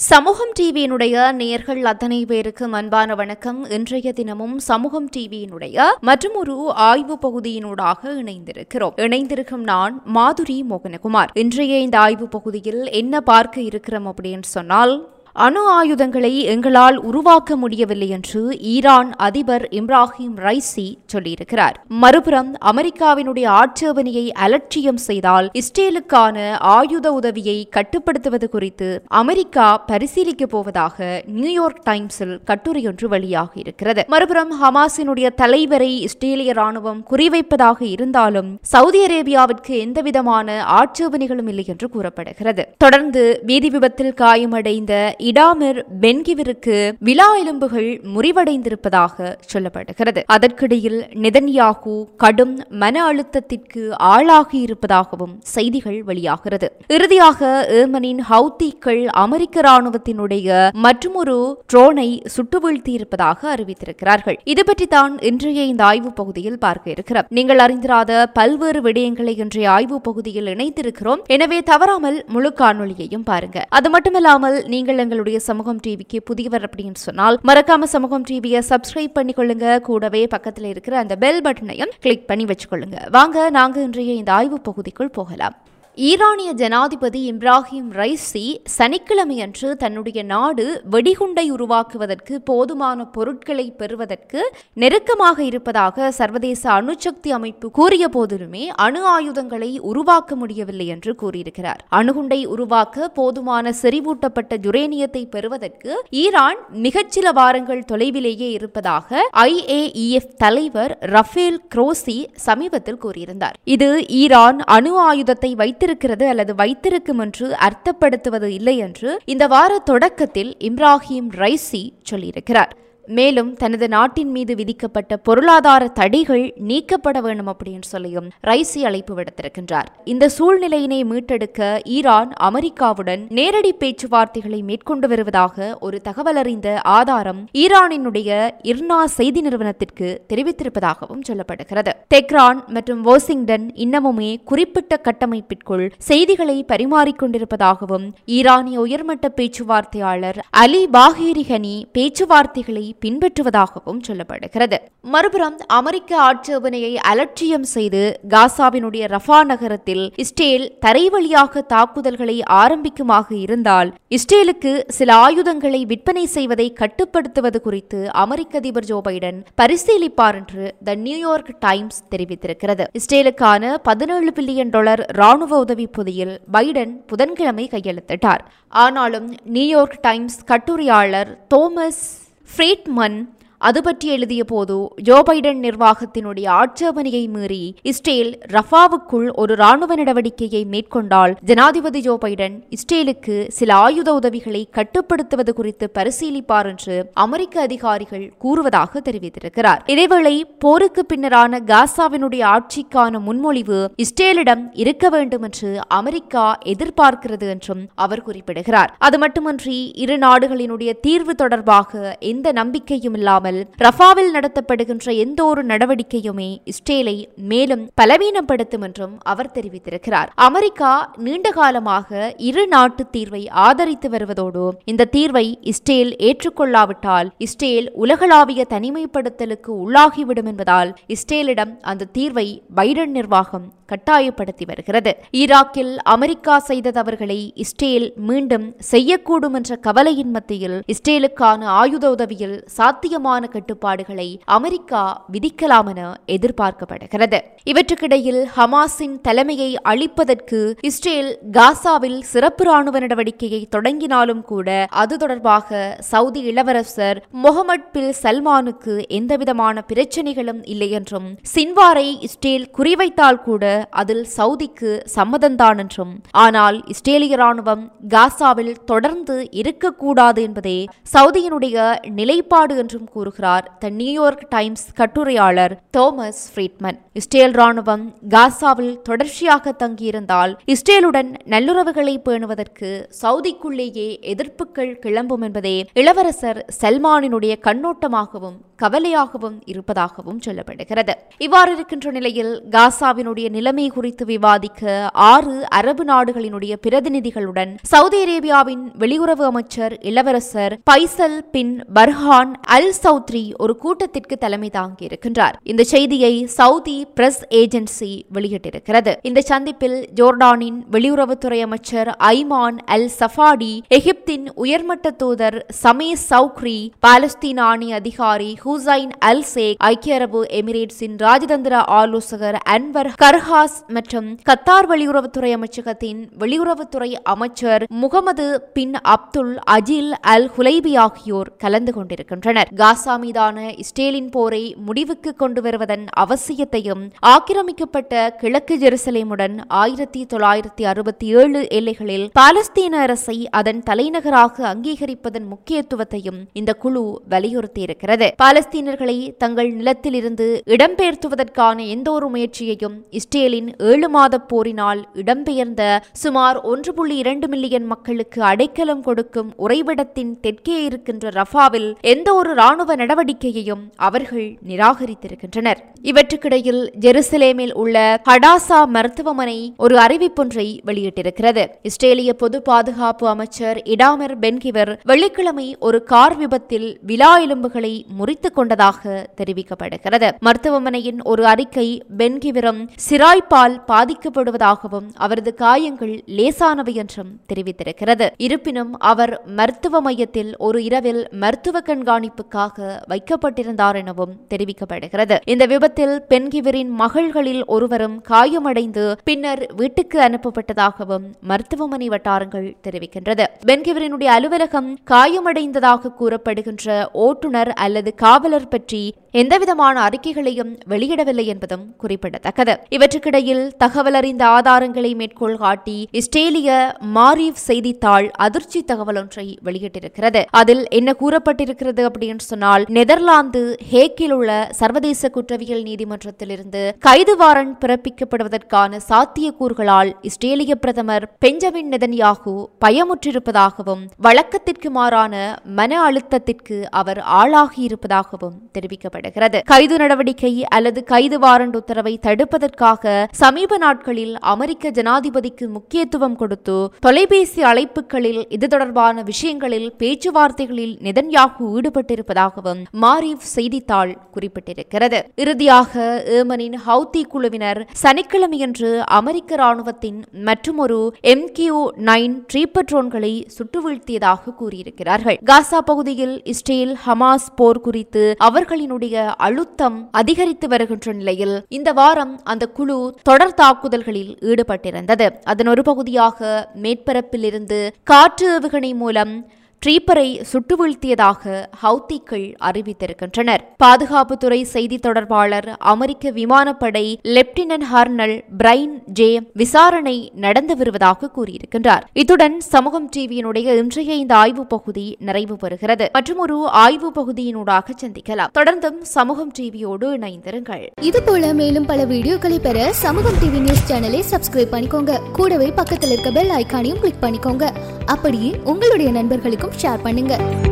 சமூகம் டிவியினுடைய நேயர்கள் அத்தனை பேருக்கு அன்பான வணக்கம் இன்றைய தினமும் சமூகம் டிவியினுடைய மற்றும் ஒரு ஆய்வு பகுதியினூடாக இணைந்திருக்கிறோம் இணைந்திருக்கும் நான் மாதுரி மோகனகுமார் இன்றைய இந்த ஆய்வு பகுதியில் என்ன பார்க்க இருக்கிறோம் அப்படின்னு சொன்னால் அணு ஆயுதங்களை எங்களால் உருவாக்க முடியவில்லை என்று ஈரான் அதிபர் இப்ராஹிம் ரைசி சொல்லியிருக்கிறார் மறுபுறம் அமெரிக்காவினுடைய ஆட்சேபனையை அலட்சியம் செய்தால் இஸ்ரேலுக்கான ஆயுத உதவியை கட்டுப்படுத்துவது குறித்து அமெரிக்கா பரிசீலிக்க போவதாக நியூயார்க் டைம்ஸில் கட்டுரையொன்று வெளியாகி இருக்கிறது மறுபுறம் ஹமாஸினுடைய தலைவரை இஸ்ரேலிய ராணுவம் குறிவைப்பதாக இருந்தாலும் சவுதி அரேபியாவிற்கு எந்தவிதமான ஆட்சேபனைகளும் இல்லை என்று கூறப்படுகிறது தொடர்ந்து வீதி விபத்தில் காயமடைந்த இடாமிர் பென்கிவிற்கு விழா எலும்புகள் முறிவடைந்திருப்பதாக சொல்லப்படுகிறது அதற்கிடையில் நெதன்யாகு கடும் மன அழுத்தத்திற்கு ஆளாகி இருப்பதாகவும் செய்திகள் வெளியாகிறது இறுதியாக ஏமனின் ஹவுத்திகள் அமெரிக்க ராணுவத்தினுடைய மற்றொரு ட்ரோனை சுட்டு வீழ்த்தியிருப்பதாக அறிவித்திருக்கிறார்கள் இது பற்றி தான் இன்றைய இந்த ஆய்வு பகுதியில் பார்க்க இருக்கிறோம் நீங்கள் அறிந்திராத பல்வேறு விடயங்களை இன்றைய ஆய்வு பகுதியில் இணைத்திருக்கிறோம் எனவே தவறாமல் முழு காணொளியையும் பாருங்க அது மட்டுமல்லாமல் நீங்கள் எங்களுடைய சமூகம் டிவிக்கு புதியவர் அப்படின்னு சொன்னால் மறக்காம சமூகம் டிவியை சப்ஸ்கிரைப் பண்ணிக்கொள்ளுங்க கூடவே பக்கத்தில் இருக்கிற அந்த பெல் பட்டனையும் கிளிக் பண்ணி வச்சுக்கொள்ளுங்க வாங்க நாங்க இன்றைய இந்த ஆய்வு பகுதிக்குள் போகலாம் ஈரானிய ஜனாதிபதி இப்ராஹிம் ரைசி சனிக்கிழமையன்று தன்னுடைய நாடு வெடிகுண்டை உருவாக்குவதற்கு போதுமான பொருட்களை பெறுவதற்கு நெருக்கமாக இருப்பதாக சர்வதேச அணுசக்தி அமைப்பு கூறிய போதிலுமே அணு ஆயுதங்களை உருவாக்க முடியவில்லை என்று கூறியிருக்கிறார் அணுகுண்டை உருவாக்க போதுமான செறிவூட்டப்பட்ட யுரேனியத்தை பெறுவதற்கு ஈரான் மிகச்சில வாரங்கள் தொலைவிலேயே இருப்பதாக ஐஏஇஎஃப் தலைவர் ரஃபேல் குரோசி சமீபத்தில் கூறியிருந்தார் இது ஈரான் அணு ஆயுதத்தை வைத்திருக்கிறது அல்லது வைத்திருக்கும் என்று அர்த்தப்படுத்துவது இல்லை என்று இந்த வார தொடக்கத்தில் இப்ராஹிம் ரைசி சொல்லியிருக்கிறார் மேலும் தனது நாட்டின் மீது விதிக்கப்பட்ட பொருளாதார தடைகள் நீக்கப்பட வேண்டும் அப்படின்னு சொல்லியும் ரைசி அழைப்பு விடுத்திருக்கின்றார் இந்த சூழ்நிலையினை மீட்டெடுக்க ஈரான் அமெரிக்காவுடன் நேரடி பேச்சுவார்த்தைகளை மேற்கொண்டு வருவதாக ஒரு தகவல் அறிந்த ஆதாரம் ஈரானினுடைய இர்னா செய்தி நிறுவனத்திற்கு தெரிவித்திருப்பதாகவும் சொல்லப்படுகிறது தெக்ரான் மற்றும் வாஷிங்டன் இன்னமுமே குறிப்பிட்ட கட்டமைப்பிற்குள் செய்திகளை பரிமாறிக்கொண்டிருப்பதாகவும் ஈரானிய உயர்மட்ட பேச்சுவார்த்தையாளர் அலி பாகேரிஹனி பேச்சுவார்த்தைகளை பின்பற்றுவதாகவும் சொல்லப்படுகிறது மறுபுறம் அமெரிக்க ஆட்சேபனையை அலட்சியம் செய்து காசாவினுடைய ரஃபா நகரத்தில் இஸ்ரேல் தரை வழியாக தாக்குதல்களை ஆரம்பிக்குமாக இருந்தால் இஸ்ரேலுக்கு சில ஆயுதங்களை விற்பனை செய்வதை கட்டுப்படுத்துவது குறித்து அமெரிக்க அதிபர் ஜோ பைடன் பரிசீலிப்பார் என்று த நியூயார்க் டைம்ஸ் தெரிவித்திருக்கிறது இஸ்ரேலுக்கான பதினேழு பில்லியன் டாலர் ராணுவ உதவி பொதியில் பைடன் புதன்கிழமை கையெழுத்திட்டார் ஆனாலும் நியூயார்க் டைம்ஸ் கட்டுரையாளர் தோமஸ் ஃப்ரேட்மன் அது பற்றி எழுதிய போது ஜோ பைடன் நிர்வாகத்தினுடைய ஆட்சேபனையை மீறி இஸ்ரேல் ரஃபாவுக்குள் ஒரு ராணுவ நடவடிக்கையை மேற்கொண்டால் ஜனாதிபதி ஜோ பைடன் இஸ்ரேலுக்கு சில ஆயுத உதவிகளை கட்டுப்படுத்துவது குறித்து பரிசீலிப்பார் என்று அமெரிக்க அதிகாரிகள் கூறுவதாக தெரிவித்திருக்கிறார் இதேவேளை போருக்கு பின்னரான காசாவினுடைய ஆட்சிக்கான முன்மொழிவு இஸ்ரேலிடம் இருக்க வேண்டும் என்று அமெரிக்கா எதிர்பார்க்கிறது என்றும் அவர் குறிப்பிடுகிறார் அது மட்டுமன்றி இரு நாடுகளினுடைய தீர்வு தொடர்பாக எந்த நம்பிக்கையும் இல்லாமல் இல்லாமல் ரஃபாவில் நடத்தப்படுகின்ற எந்த ஒரு நடவடிக்கையுமே இஸ்ரேலை மேலும் பலவீனப்படுத்தும் என்றும் அவர் தெரிவித்திருக்கிறார் அமெரிக்கா நீண்ட காலமாக இரு நாட்டு தீர்வை ஆதரித்து வருவதோடு இந்த தீர்வை இஸ்ரேல் ஏற்றுக்கொள்ளாவிட்டால் இஸ்ரேல் உலகளாவிய தனிமைப்படுத்தலுக்கு உள்ளாகிவிடும் என்பதால் இஸ்ரேலிடம் அந்த தீர்வை பைடன் நிர்வாகம் கட்டாயப்படுத்தி வருகிறது ஈராக்கில் அமெரிக்கா செய்த தவறுகளை இஸ்ரேல் மீண்டும் செய்யக்கூடும் என்ற கவலையின் மத்தியில் இஸ்ரேலுக்கான ஆயுத உதவியில் சாத்தியமான கட்டுப்பாடுகளை அமெரிக்கா விதிக்கலாம் என எதிர்பார்க்கப்படுகிறது இவற்றுக்கிடையில் ஹமாஸின் தலைமையை அழிப்பதற்கு இஸ்ரேல் காசாவில் சிறப்பு ராணுவ நடவடிக்கையை தொடங்கினாலும் கூட அது தொடர்பாக சவுதி இளவரசர் முகமது பில் சல்மானுக்கு எந்தவிதமான பிரச்சனைகளும் இல்லை என்றும் சின்வாரை இஸ்ரேல் குறிவைத்தால் கூட அதில் சவுதிக்கு சம்மதம்தான் என்றும் ஆனால் இஸ்ரேலிய ராணுவம் காசாவில் தொடர்ந்து இருக்கக்கூடாது என்பதே சவுதியினுடைய நிலைப்பாடு என்றும் கூறுகிறார் கூறுகிறார் த நியூயார்க் டைம்ஸ் கட்டுரையாளர் தோமஸ் ஃப்ரீட்மன் இஸ்ரேல் ராணுவம் காசாவில் தொடர்ச்சியாக தங்கியிருந்தால் இஸ்ரேலுடன் நல்லுறவுகளை பேணுவதற்கு சவுதிக்குள்ளேயே எதிர்ப்புகள் கிளம்பும் என்பதே இளவரசர் சல்மானினுடைய கண்ணோட்டமாகவும் கவலையாகவும் இருப்பதாகவும் சொல்லப்படுகிறது இவ்வாறு இருக்கின்ற நிலையில் காசாவினுடைய நிலைமை குறித்து விவாதிக்க ஆறு அரபு நாடுகளினுடைய பிரதிநிதிகளுடன் சவுதி அரேபியாவின் வெளியுறவு அமைச்சர் இளவரசர் பைசல் பின் பர்ஹான் அல் சௌத்ரி ஒரு கூட்டத்திற்கு தலைமை தாங்கியிருக்கின்றார் இந்த செய்தியை சவுதி பிரஸ் ஏஜென்சி வெளியிட்டிருக்கிறது இந்த சந்திப்பில் ஜோர்டானின் வெளியுறவுத்துறை அமைச்சர் ஐமான் அல் சஃபாடி எகிப்தின் உயர்மட்ட தூதர் சமே சவுக்ரி பாலஸ்தீன ஆணைய அதிகாரி ஹூசைன் அல் சேக் ஐக்கிய அரபு எமிரேட்ஸின் ராஜதந்திர ஆலோசகர் அன்வர் கர்ஹாஸ் மற்றும் கத்தார் வெளியுறவுத்துறை அமைச்சகத்தின் வெளியுறவுத்துறை அமைச்சர் முகமது பின் அப்துல் அஜில் அல் ஹுலைபி ஆகியோர் கலந்து கொண்டிருக்கின்றனர் காசா மீதான இஸ்ரேலின் போரை முடிவுக்கு கொண்டு வருவதன் அவசியத்தையும் ஆக்கிரமிக்கப்பட்ட கிழக்கு ஜெருசலேமுடன் ஆயிரத்தி தொள்ளாயிரத்தி அறுபத்தி ஏழு எல்லைகளில் பாலஸ்தீன அரசை அதன் தலைநகராக அங்கீகரிப்பதன் முக்கியத்துவத்தையும் இந்த குழு வலியுறுத்தியிருக்கிறது பாலஸ்தீனர்களை தங்கள் நிலத்தில் இருந்து இடம்பெயர்த்துவதற்கான எந்த ஒரு முயற்சியையும் இஸ்ரேலின் ஏழு மாத போரினால் இடம்பெயர்ந்த சுமார் ஒன்று புள்ளி இரண்டு மில்லியன் மக்களுக்கு அடைக்கலம் கொடுக்கும் உறைவிடத்தின் தெற்கே இருக்கின்ற ரஃபாவில் எந்த ஒரு ராணுவ நடவடிக்கையையும் அவர்கள் நிராகரித்திருக்கின்றனர் இவற்றுக்கிடையில் ஜெருசலேமில் உள்ள ஹடாசா மருத்துவமனை ஒரு அறிவிப்பொன்றை வெளியிட்டிருக்கிறது இஸ்ரேலிய பொது பாதுகாப்பு அமைச்சர் இடாமர் பென்கிவர் வெள்ளிக்கிழமை ஒரு கார் விபத்தில் விலா எலும்புகளை முறித்துக் கொண்டதாக தெரிவிக்கப்படுகிறது மருத்துவமனையின் ஒரு அறிக்கை பென்கிவிரம் சிராய்ப்பால் பாதிக்கப்படுவதாகவும் அவரது காயங்கள் லேசானவை என்றும் தெரிவித்திருக்கிறது இருப்பினும் அவர் மருத்துவ மையத்தில் ஒரு இரவில் மருத்துவ கண்காணிப்புக்காக வைக்கப்பட்டிருந்தார் எனவும் தெரிவிக்கப்படுகிறது இந்த விபத்தில் பென்கிவரின் மகள்களில் ஒருவரும் காயமடைந்து பின்னர் வீட்டுக்கு அனுப்பப்பட்டதாகவும் மருத்துவமனை வட்டாரங்கள் தெரிவிக்கின்றது பென்கிவரினுடைய அலுவலகம் காயமடைந்ததாக கூறப்படுகின்ற ஓட்டுநர் அல்லது காவலர் பற்றி எந்தவிதமான அறிக்கைகளையும் வெளியிடவில்லை என்பதும் குறிப்பிடத்தக்கது இவற்றுக்கிடையில் தகவல் அறிந்த ஆதாரங்களை மேற்கோள் காட்டி இஸ்ரேலிய மாரீவ் செய்தித்தாள் அதிர்ச்சி தகவல் ஒன்றை வெளியிட்டிருக்கிறது அதில் என்ன கூறப்பட்டிருக்கிறது அப்படின்னு சொன்னால் நெதர்லாந்து ஹேக்கில் உள்ள சர்வதேச குற்றவியல் நீதிமன்றத்திலிருந்து கைது வாரண்ட் பிறப்பிக்கப்படுவதற்கான சாத்தியக்கூறுகளால் இஸ்ரேலிய பிரதமர் பெஞ்சமின் நெதன்யாகு பயமுற்றிருப்பதாகவும் வழக்கத்திற்கு மாறான மன அழுத்தத்திற்கு அவர் ஆளாகியிருப்பதாகவும் தெரிவிக்கப்படுகிறது கைது நடவடிக்கை அல்லது கைது வாரண்ட் உத்தரவை தடுப்பதற்காக சமீப நாட்களில் அமெரிக்க ஜனாதிபதிக்கு முக்கியத்துவம் கொடுத்து தொலைபேசி அழைப்புகளில் இது தொடர்பான விஷயங்களில் பேச்சுவார்த்தைகளில் நெதன்யாகு ஈடுபட்டிருப்பதாகவும் மாரிவ் செய்தித்தாள் குறிப்பிட்டிருக்கிறது இறுதியாக ஏமனின் ஹவுத்தி குழுவினர் சனிக்கிழமையன்று அமெரிக்க ராணுவத்தின் மற்றுமொரு எம் கியூ நைன் ட்ரீப்பர் ட்ரோன்களை சுட்டு வீழ்த்தியதாக கூறியிருக்கிறார்கள் காசா பகுதியில் இஸ்ரேல் ஹமாஸ் போர் குறித்து அவர்களினுடைய அழுத்தம் அதிகரித்து வருகின்ற நிலையில் இந்த வாரம் அந்த குழு தொடர் தாக்குதல்களில் ஈடுபட்டிருந்தது அதன் ஒரு பகுதியாக மேற்பரப்பில் இருந்து காற்று ஏவுகணை மூலம் ட்ரீப்பரை சுட்டு வீழ்த்தியதாக ஹவுத்திகள் அறிவித்திருக்கின்றனர் பாதுகாப்புத்துறை செய்தி தொடர்பாளர் அமெரிக்க விமானப்படை லெப்டினன்ட் ஹர்னல் பிரைன் ஜே விசாரணை நடந்து வருவதாக கூறியிருக்கின்றார் இத்துடன் சமூகம் டிவியினுடைய இன்றைய இந்த ஆய்வு பகுதி நிறைவு பெறுகிறது மற்றும் ஒரு ஆய்வு பகுதியினூடாக சந்திக்கலாம் தொடர்ந்தும் சமூகம் டிவியோடு இணைந்திருங்கள் இது போல மேலும் பல வீடியோக்களை பெற சமூகம் டிவி நியூஸ் சேனலை சப்ஸ்கிரைப் பண்ணிக்கோங்க கூடவே பக்கத்தில் இருக்க பெல் ஐகானையும் கிளிக் பண்ணிக்கோங்க அப்படியே உங்களுடைய நண்பர்களுக்கும் ஷேர் பண்ணுங்க